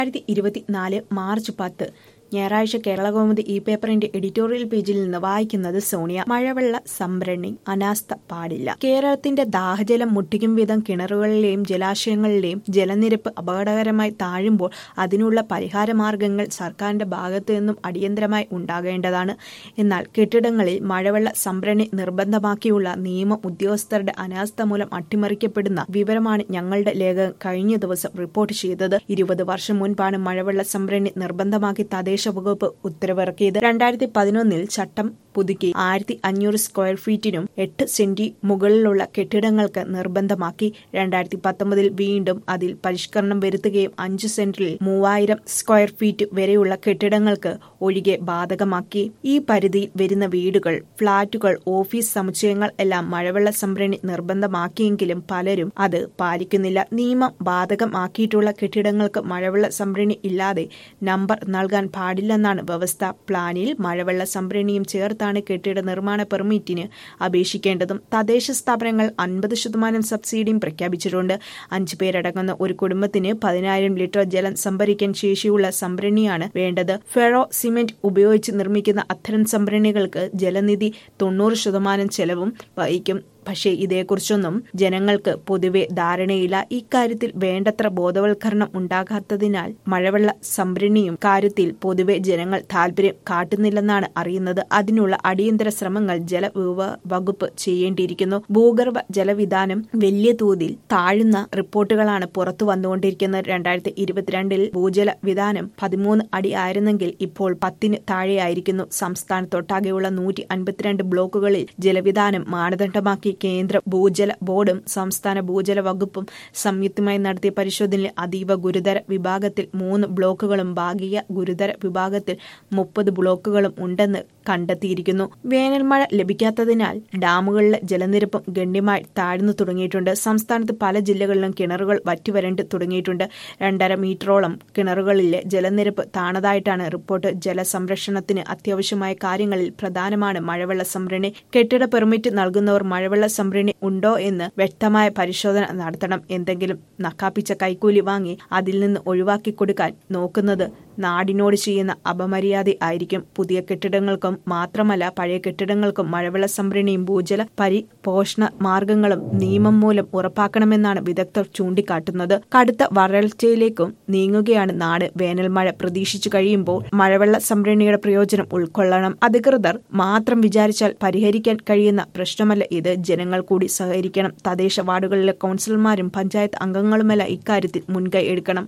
രണ്ടായിരത്തി ഇരുപത്തിനാല് മാർച്ച് പത്ത് ഞായറാഴ്ച കേരളകൗമുദി ഈ പേപ്പറിന്റെ എഡിറ്റോറിയൽ പേജിൽ നിന്ന് വായിക്കുന്നത് സോണിയ മഴവെള്ള സംഭരണി അനാസ്ഥ പാടില്ല കേരളത്തിന്റെ ദാഹജലം മുട്ടിക്കും വിധം കിണറുകളിലെയും ജലാശയങ്ങളിലെയും ജലനിരപ്പ് അപകടകരമായി താഴുമ്പോൾ അതിനുള്ള പരിഹാര മാർഗങ്ങൾ സർക്കാരിന്റെ ഭാഗത്തു നിന്നും അടിയന്തരമായി ഉണ്ടാകേണ്ടതാണ് എന്നാൽ കെട്ടിടങ്ങളിൽ മഴവെള്ള സംഭരണി നിർബന്ധമാക്കിയുള്ള നിയമ ഉദ്യോഗസ്ഥരുടെ അനാസ്ഥ മൂലം അട്ടിമറിക്കപ്പെടുന്ന വിവരമാണ് ഞങ്ങളുടെ ലേഖകൻ കഴിഞ്ഞ ദിവസം റിപ്പോർട്ട് ചെയ്തത് ഇരുപത് വർഷം മുൻപാണ് മഴവെള്ള സംഭരണി നിർബന്ധമാക്കി തദ്ദേശ വകുപ്പ് ഉത്തരവിറക്കിയത് രണ്ടായിരത്തി പതിനൊന്നിൽ ചട്ടം പുതുക്കി ആയിരത്തി അഞ്ഞൂറ് സ്ക്വയർ ഫീറ്റിനും എട്ട് സെന്റി മുകളിലുള്ള കെട്ടിടങ്ങൾക്ക് നിർബന്ധമാക്കി രണ്ടായിരത്തി പത്തൊമ്പതിൽ വീണ്ടും അതിൽ പരിഷ്കരണം വരുത്തുകയും അഞ്ച് സെന്റിൽ മൂവായിരം സ്ക്വയർ ഫീറ്റ് വരെയുള്ള കെട്ടിടങ്ങൾക്ക് ഒഴികെ ബാധകമാക്കി ഈ പരിധിയിൽ വരുന്ന വീടുകൾ ഫ്ളാറ്റുകൾ ഓഫീസ് സമുച്ചയങ്ങൾ എല്ലാം മഴവെള്ള സംഭരണി നിർബന്ധമാക്കിയെങ്കിലും പലരും അത് പാലിക്കുന്നില്ല നിയമം ബാധകമാക്കിയിട്ടുള്ള കെട്ടിടങ്ങൾക്ക് മഴവെള്ള സംഭരണി ഇല്ലാതെ നമ്പർ നൽകാൻ പാടില്ലെന്നാണ് വ്യവസ്ഥ പ്ലാനിൽ മഴവെള്ള സംഭരണിയും ചേർത്താണ് കെട്ടിട നിർമ്മാണ പെർമിറ്റിന് അപേക്ഷിക്കേണ്ടതും തദ്ദേശ സ്ഥാപനങ്ങൾ അൻപത് ശതമാനം സബ്സിഡിയും പ്രഖ്യാപിച്ചിട്ടുണ്ട് അഞ്ചു പേരടങ്ങുന്ന ഒരു കുടുംബത്തിന് പതിനായിരം ലിറ്റർ ജലം സംഭരിക്കാൻ ശേഷിയുള്ള സംഭരണിയാണ് വേണ്ടത് ഫെറോ സിമെന്റ് ഉപയോഗിച്ച് നിർമ്മിക്കുന്ന അത്തരം സംഭരണികൾക്ക് ജലനിധി തൊണ്ണൂറ് ശതമാനം ചെലവും വഹിക്കും പക്ഷേ ഇതേക്കുറിച്ചൊന്നും ജനങ്ങൾക്ക് പൊതുവെ ധാരണയില്ല ഇക്കാര്യത്തിൽ വേണ്ടത്ര ബോധവൽക്കരണം ഉണ്ടാകാത്തതിനാൽ മഴവെള്ള സംഭരണിയും കാര്യത്തിൽ പൊതുവെ ജനങ്ങൾ താല്പര്യം കാട്ടുന്നില്ലെന്നാണ് അറിയുന്നത് അതിനുള്ള അടിയന്തര ശ്രമങ്ങൾ ജലവിഭവ വകുപ്പ് ചെയ്യേണ്ടിയിരിക്കുന്നു ഭൂഗർഭ ജലവിധാനം വലിയ തോതിൽ താഴുന്ന റിപ്പോർട്ടുകളാണ് പുറത്തു വന്നുകൊണ്ടിരിക്കുന്നത് രണ്ടായിരത്തി ഇരുപത്തിരണ്ടിൽ ഭൂജല വിധാനം പതിമൂന്ന് അടി ആയിരുന്നെങ്കിൽ ഇപ്പോൾ പത്തിന് താഴെയായിരിക്കുന്നു സംസ്ഥാനത്തൊട്ടാകെയുള്ള നൂറ്റി അൻപത്തിരണ്ട് ബ്ലോക്കുകളിൽ ജലവിധാനം മാനദണ്ഡമാക്കി കേന്ദ്ര ഭൂജല ബോർഡും സംസ്ഥാന ഭൂജല വകുപ്പും സംയുക്തമായി നടത്തിയ പരിശോധനയിൽ അതീവ ഗുരുതര വിഭാഗത്തിൽ മൂന്ന് ബ്ലോക്കുകളും ഭാഗിക ഗുരുതര വിഭാഗത്തിൽ മുപ്പത് ബ്ലോക്കുകളും ഉണ്ടെന്ന് കണ്ടെത്തിയിരിക്കുന്നു വേനൽമഴ ലഭിക്കാത്തതിനാൽ ഡാമുകളിലെ ജലനിരപ്പും ഗണ്യമായി താഴ്ന്നു തുടങ്ങിയിട്ടുണ്ട് സംസ്ഥാനത്ത് പല ജില്ലകളിലും കിണറുകൾ വറ്റിവരണ്ട് തുടങ്ങിയിട്ടുണ്ട് രണ്ടര മീറ്ററോളം കിണറുകളിലെ ജലനിരപ്പ് താണതായിട്ടാണ് റിപ്പോർട്ട് ജലസംരക്ഷണത്തിന് അത്യാവശ്യമായ കാര്യങ്ങളിൽ പ്രധാനമാണ് മഴവെള്ള സംഭരണി കെട്ടിട പെർമിറ്റ് നൽകുന്നവർ മഴവെള്ള സംഭരണി ഉണ്ടോ എന്ന് വ്യക്തമായ പരിശോധന നടത്തണം എന്തെങ്കിലും നക്കാപ്പിച്ച കൈക്കൂലി വാങ്ങി അതിൽ നിന്ന് ഒഴിവാക്കി കൊടുക്കാൻ നോക്കുന്നത് നാടിനോട് ചെയ്യുന്ന അപമര്യാദ ആയിരിക്കും പുതിയ കെട്ടിടങ്ങൾക്കും മാത്രമല്ല പഴയ കെട്ടിടങ്ങൾക്കും മഴവെള്ള സംഭരണിയും ഭൂജല പരിപോഷണ മാർഗങ്ങളും നിയമം മൂലം ഉറപ്പാക്കണമെന്നാണ് വിദഗ്ധർ ചൂണ്ടിക്കാട്ടുന്നത് കടുത്ത വരൾച്ചയിലേക്കും നീങ്ങുകയാണ് നാട് വേനൽ മഴ പ്രതീക്ഷിച്ചു കഴിയുമ്പോൾ മഴവെള്ള സംഭരണിയുടെ പ്രയോജനം ഉൾക്കൊള്ളണം അധികൃതർ മാത്രം വിചാരിച്ചാൽ പരിഹരിക്കാൻ കഴിയുന്ന പ്രശ്നമല്ല ഇത് ജനങ്ങൾ കൂടി സഹകരിക്കണം തദ്ദേശ വാർഡുകളിലെ കൌൺസിലർമാരും പഞ്ചായത്ത് അംഗങ്ങളുമെല്ലാം ഇക്കാര്യത്തിൽ മുൻകൈ എടുക്കണം